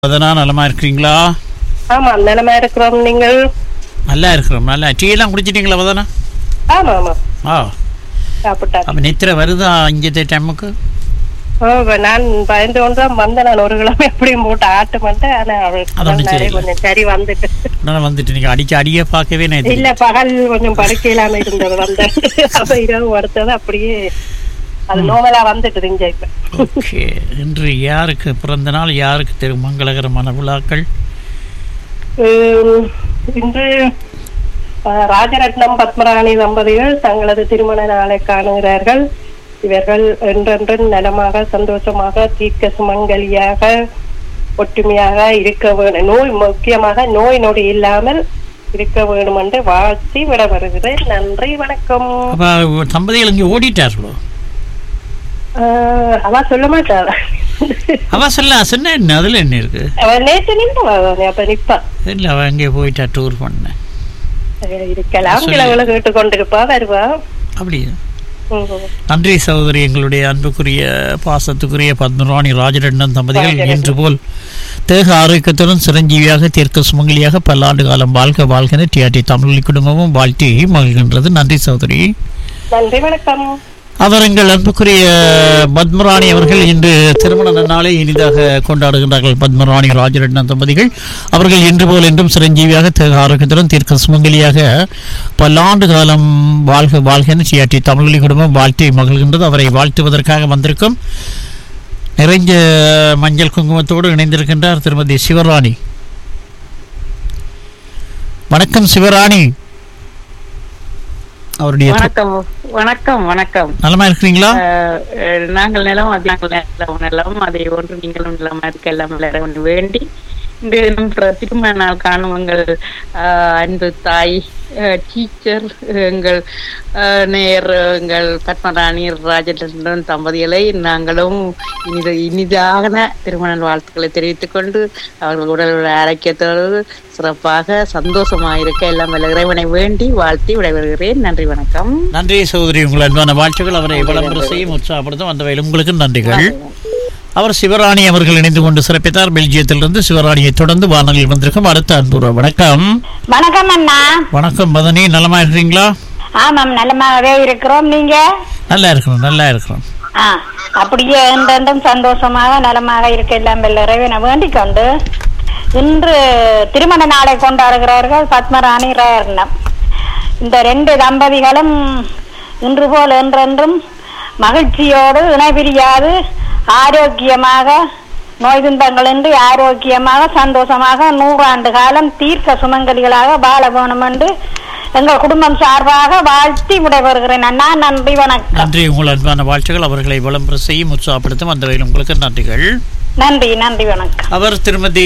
அதனா நலமா இருக்கிறீங்களா ஆமா நலமா இருக்கிறோம் நீங்கள் நல்லா இருக்கிறோம் நல்லா டீ எல்லாம் குடிச்சிட்டீங்களா வதனா ஆமா ஆமா ஆ சாப்பிட்டா அப்போ நித்திர வருதா இங்கே டைமுக்கு ஓ, இப்ப நான் பயந்து கொண்டு தான் வந்தேன் நான் ஒரு கிழமை எப்படியும் போட்டு ஆட்ட மாட்டேன் ஆனா அவள் அது ஒண்ணும் வந்தாலே சரியில்லை. கொஞ்சம் சரி வந்துட்டு உடனே வந்துட்டு நீங்கள் அடிக்க அடியே பார்க்கவே நான் இல்ல பகல் கொஞ்சம் படுக்கையிலாம இருந்தது வந்தேன் அப்ப இரவு அடுத்தது அப்படியே அது நோவலா வந்துட்டு இங்க இப்ப ஓகே இன்று யாருக்கு பிறந்த நாள் யாருக்கு திரு மங்களகரமான விழாக்கள் உம், இன்று அஹ், ராஜரத்னம் பத்மராணி தம்பதிகள் தங்களது திருமண நாளை காணுகிறார்கள் இவர்கள் என்றென்றும் நலமாக சந்தோஷமாக தீர்க்க சுமங்கலியாக ஒற்றுமையாக இருக்க வேண்டும் நோய் முக்கியமாக நோய் நொடி இல்லாமல் இருக்க வேண்டும் என்று வாழ்த்தி விட வருகிறேன் நன்றி வணக்கம் அப்போ தம்பதிகள் இங்கே ஓடிட்டார்களோ அஹ், அவ சொல்ல மாட்டாள் அவ சொல்ல சொன்ன என்ன அதில் என்ன இருக்கு அவ நேற்று நின்று அப்ப நிப்பா இல்லை அவள் அங்கே போயிட்டா டூர் பண்ண அஹ், இருக்கலாம் சொல்லு. கிழவுல கேட்டு கொண்டிருப்பா வருவா அப்படியா ம். நன்றி சகோதரி எங்களுடைய அன்புக்குரிய பாசத்துக்குரிய பத்மராணி ராஜரட்னம் தம்பதிகள் இன்று போல் தேக ஆரோக்கியத்துடன் சிரஞ்சீவியாக தீர்க்க சுமங்கலியாக பல்லாண்டு காலம் வாழ்க வாழ்கென டிஆர்டி தமிழ் குடும்பமும் வாழ்த்தி மகிழ்கின்றது நன்றி சகோதரி நன்றி வணக்கம் அவர் எங்கள் அன்புக்குரிய பத்மராணி அவர்கள் இன்று திருமண நாளை இனிதாக கொண்டாடுகின்றார்கள் பத்மராணி ராஜரட்னம் தம்பதிகள் அவர்கள் இன்று போல் என்றும் சிரஞ்சீவியாக தேக ஆரோக்கியத்துடன் தீர்க்க சுமங்கலியாக பல்லாண்டு காலம் வாழ்க வாழ்கென சியாட்டி தமிழ் குடும்பம் வாழ்த்தி மகிழ்கின்றது அவரை வாழ்த்துவதற்காக வந்திருக்கும் நிறைஞ்ச மஞ்சள் குங்குமத்தோடு இணைந்திருக்கின்றார் திருமதி சிவராணி வணக்கம் சிவராணி அவருடைய வணக்கம் வணக்கம் வணக்கம் நலமா இருக்கிறீங்களா அஹ், அஹ், நாங்கள் நிலம் அது நாங்கள் நிலம் நிலம் அதை ஒன்று நீங்களும் நிலம் இருக்க எல்லாம் விளையாட வேண்டி இன்று தினம் பிற- திருமண நாள் காணும் எங்கள் அஹ், அன்பு தாய் டீச்சர் எங்கள் அஹ், நேர் எங்கள் பத்மராணி ராஜேந்திரன் தம்பதிகளை நாங்களும் இனித இனிதான திருமண வாழ்த்துக்களை தெரிவித்துக் கொண்டு அவர்கள் உடல் ஆரோக்கியத்தோடு சிறப்பாக சந்தோஷமாக இருக்க எல்லாம் வல்ல இறைவனை வேண்டி வாழ்த்தி விடைபெறுகிறேன் நன்றி வணக்கம் நன்றி சகோதரி உங்கள் அன்பான வாழ்த்துக்கள் அவரை விளம்பரம் செய்யும் உற்சாகப்படுத்தும் அந்த வகையில் உங்களுக்கு நன்றிகள் அவர் சிவராணி அவர்கள் இணைந்து கொண்டு சிறப்பித்தார் பெல்ஜியத்திலிருந்து சிவராணியை தொடர்ந்து வானொலியில் வந்திருக்கும் அடுத்த அன்புற வணக்கம் வணக்கம் அண்ணா வணக்கம் மதனி நலமா இருக்கிறீங்களா ஆமாம் நலமாகவே இருக்கிறோம் நீங்க நல்லா இருக்கிறோம் நல்லா இருக்கிறோம் ஆ அப்படியே என்றென்றும் சந்தோஷமாக நலமாக இருக்க எல்லாம் வல்ல இறைவனை வேண்டிக் கொண்டு இன்று திருமண நாளை கொண்டாடுகிறார்கள் பத்மராணி ரேர்ணம் இந்த ரெண்டு தம்பதிகளும் இன்று போல் என்றென்றும் மகிழ்ச்சியோடு இணைபிரியாது ஆரோக்கியமாக நோய் துன்பங்களின்றி ஆரோக்கியமாக சந்தோஷமாக நூறாண்டு காலம் தீர்க்க சுமங்கலிகளாக வாழ வேணும் என்று எங்கள் குடும்பம் சார்பாக வாழ்த்தி விடைபெறுகிறேன் அண்ணா நன்றி வணக்கம் நன்றி உங்கள் அன்பான வாழ்த்துக்கள் அவர்களை விளம்பரம் செய்யும் உற்சாகப்படுத்தும் அந்த வகையில் உங்களுக்கு நன்றிகள் நன்றி நன்றி வணக்கம் அவர் திருமதி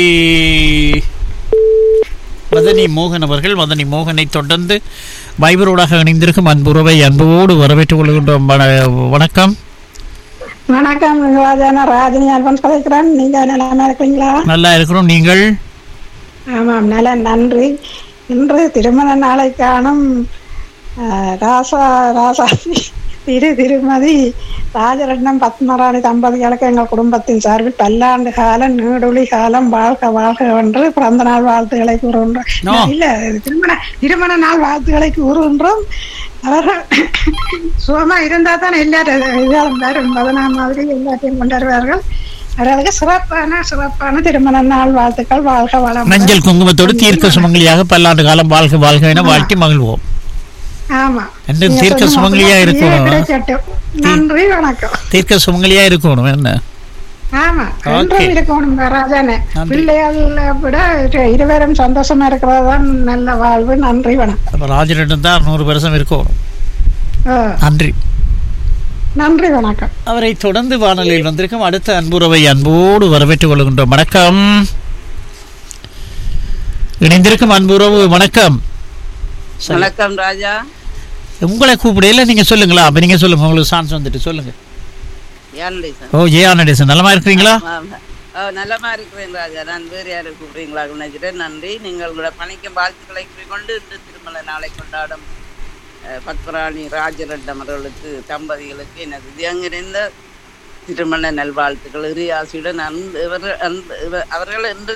மதனி மோகன் அவர்கள் மதனி மோகனை தொடர்ந்து வைபரோடாக இணைந்திருக்கும் அன்புறவை அன்போடு வரவேற்றுக் கொள்கின்றோம் வண- வணக்கம் வணக்கம் ராஜானா ராஜினி அல்பன் கதைக்கிறேன் நீங்க நலமா இருக்கிறீங்களா நல்லா இருக்கிறோம் நீங்கள் ஆமாம் நல்ல நன்றி இன்று திருமண நாளை காணும் ஆஹ், ராசா ராசா திரு திருமதி ராஜரட்னம் பத்மராணி தம்பதிகளுக்கு எங்கள் குடும்பத்தின் சார்பில் பல்லாண்டு காலம் நீடுழி காலம் வாழ்க வாழ்க என்று பிறந்த நாள் வாழ்த்துக்களை கூறுகின்றோம் No. இல்ல திருமண திருமண நாள் வாழ்த்துக்களை கூறுகின்றோம் அவர்கள் சுகமா இருந்தா தான் எல்லாரும் இதாலும் வரும் பதினாறு மாதிரி எல்லாத்தையும் கொண்டாடுவார்கள் அவர்களுக்கு சிறப்பான சிறப்பான திருமண நாள் வாழ்த்துக்கள் வாழ்க வளம் மஞ்சள் குங்குமத்தோடு தீர்க்க சுமங்கலியாக பல்லாண்டு காலம் வாழ்க வாழ்க என வாழ்த்தி மகிழ்வோம் ஆமா என்று நீங்க தீர்க்க சொன்ன சுமங்கலியா அப்படியே இருக்கணும். கிடைக்கட்டும். நன்றி வணக்கம் தீர்க்க சுமங்கலியா இருக்கணும் என்ன ஆமா Okay. என்றும் இருக்கணும் ராஜானே நன்றி. பிள்ளைகளை விட இருவரும் சந்தோஷமா இருக்கிறது தான் நல்ல வாழ்வு நன்றி வணக்கம் அப்ப ராஜரிடம் தான் நூறு வருஷம் இருக்கணும் ஆ, நன்றி நன்றி வணக்கம் அவரை தொடர்ந்து வானொலியில் வந்திருக்கும் அடுத்த அன்புறவை அன்போடு வரவேற்றுக் கொள்கின்றோம் வணக்கம் இணைந்திருக்கும் அன்புறவு வணக்கம் சரி. வணக்கம் ராஜா உங்களை கூப்பிடையில நீங்க சொல்லுங்களா அப்ப நீங்க சொல்லுங்க உங்களுக்கு சான்ஸ் வந்துட்டு சொல்லுங்க யாருடைய சார் ஓ ஜெயா நடேசன் நலமா இருக்கிறீங்களா ஆமா. ஆ, நல்லமா இருக்கிறேன் ராஜா நான் வேறு யாரை கூப்பிடுறீங்களா நினைக்கிறேன் நன்றி நீங்கள் உங்களோட பணிக்கும் வாழ்த்துக்களை கூறிக்கொண்டு இன்று திருமண நாளை கொண்டாடும் அஹ், பத்மராணி ராஜரட்டம் அவர்களுக்கு தம்பதிகளுக்கு எனது தியங்கிருந்த திருமண நல்வாழ்த்துக்கள் இறையாசியுடன் அந்த இவர் அந்த இவர் அவர்கள் என்று